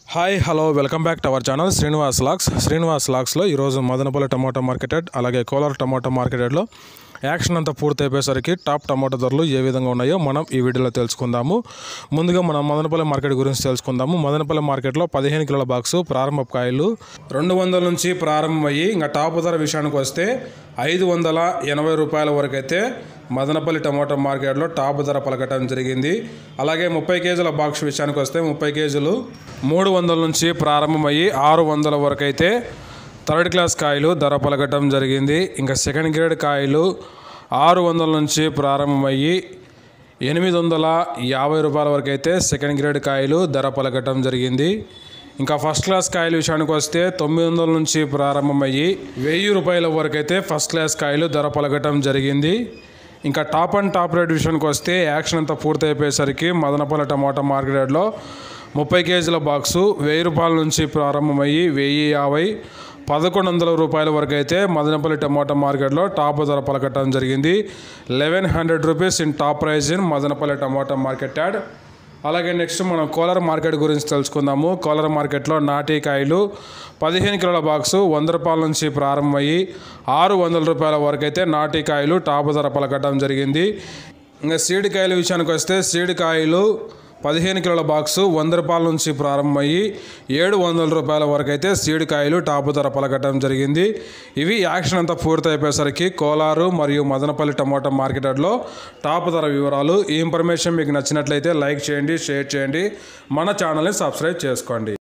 hi hello welcome back to our channel Srinivas Lux Srinivas లాక్స్లో ఈరోజు Madanapalle tomato market yard, అలాగే Kolar tomato market యార్డ్లో auction అంతా పూర్తి అయిపోయేసరికి టాప్ టమాటో ధరలు ఏ విధంగా ఉన్నాయో మనం ఈ వీడియోలో తెలుసుకుందాము ముందుగా మనం మదనపల్లి మార్కెట్ గురించి తెలుసుకుందాము మదనపల్లి మార్కెట్లో పదిహేను కిలోల బాక్సు ప్రారంభ కాయలు రెండు వందల నుంచి ప్రారంభమయ్యి ఇంకా టాప్ ధర విషయానికి వస్తే ఐదు వందల ఎనభై రూపాయల వరకు అయితే మదనపల్లి టమాటో మార్కెట్లో టాప్ ధర పలకటం జరిగింది అలాగే ముప్పై కేజీల బాక్స్ విషయానికి వస్తే ముప్పై కేజీలు మూడు వందల నుంచి ప్రారంభమయ్యి ఆరు వందల వరకు అయితే థర్డ్ క్లాస్ కాయలు ధర పలకటం జరిగింది ఇంకా సెకండ్ గ్రేడ్ కాయలు ఆరు వందల నుంచి ప్రారంభమయ్యి ఎనిమిది వందల యాభై రూపాయల వరకు అయితే సెకండ్ గ్రేడ్ కాయలు ధర పలకటం జరిగింది ఇంకా ఫస్ట్ క్లాస్ కాయల విషయానికి వస్తే తొమ్మిది వందల నుంచి ప్రారంభమయ్యి వెయ్యి రూపాయల వరకు అయితే ఫస్ట్ క్లాస్ కాయలు ధర పలకటం జరిగింది ఇంకా టాప్ అండ్ టాప్ రేట్ విషయానికి వస్తే యాక్షన్ అంతా పూర్తి అయిపోయేసరికి మదనపల్లి టమాటా మార్కెట్ యార్డ్లో ముప్పై కేజీల బాక్సు వెయ్యి రూపాయల నుంచి ప్రారంభమయ్యి వెయ్యి యాభై పదకొండు వందల రూపాయల వరకు అయితే మదనపల్లి టమాటా మార్కెట్లో టాప్ ధర పలకటం జరిగింది eleven hundred rupees in top price in Madanapalle tomato market yard అలాగే నెక్స్ట్ మనం కోలార్ మార్కెట్ గురించి తెలుసుకుందాము కోలార్ మార్కెట్లో నాటి కాయలు పదిహేను కిలోల బాక్సు వంద రూపాయల నుంచి ప్రారంభమయ్యి ఆరు వందల రూపాయల వరకు అయితే నాటి కాయలు టాప్ ధర పలకటం జరిగింది ఇంకా సీడ్ కాయల విషయానికి వస్తే సీడ్ కాయలు పదిహేను కిలోల బాక్సు వంద రూపాయల నుంచి ప్రారంభమయ్యి ఏడు వందల రూపాయల వరకు అయితే సీడ్ కాయలు టాపు ధర పలకటం జరిగింది ఇవి యాక్షన్ అంతా పూర్తి అయిపోయేసరికి కోలారు మరియు మదనపల్లి టమోటా మార్కెట్ యార్డ్లో టాప్ ధర వివరాలు ఈ ఇన్ఫర్మేషన్ మీకు నచ్చినట్లయితే లైక్ చేయండి షేర్ చేయండి మన ఛానల్ని సబ్స్క్రైబ్ చేసుకోండి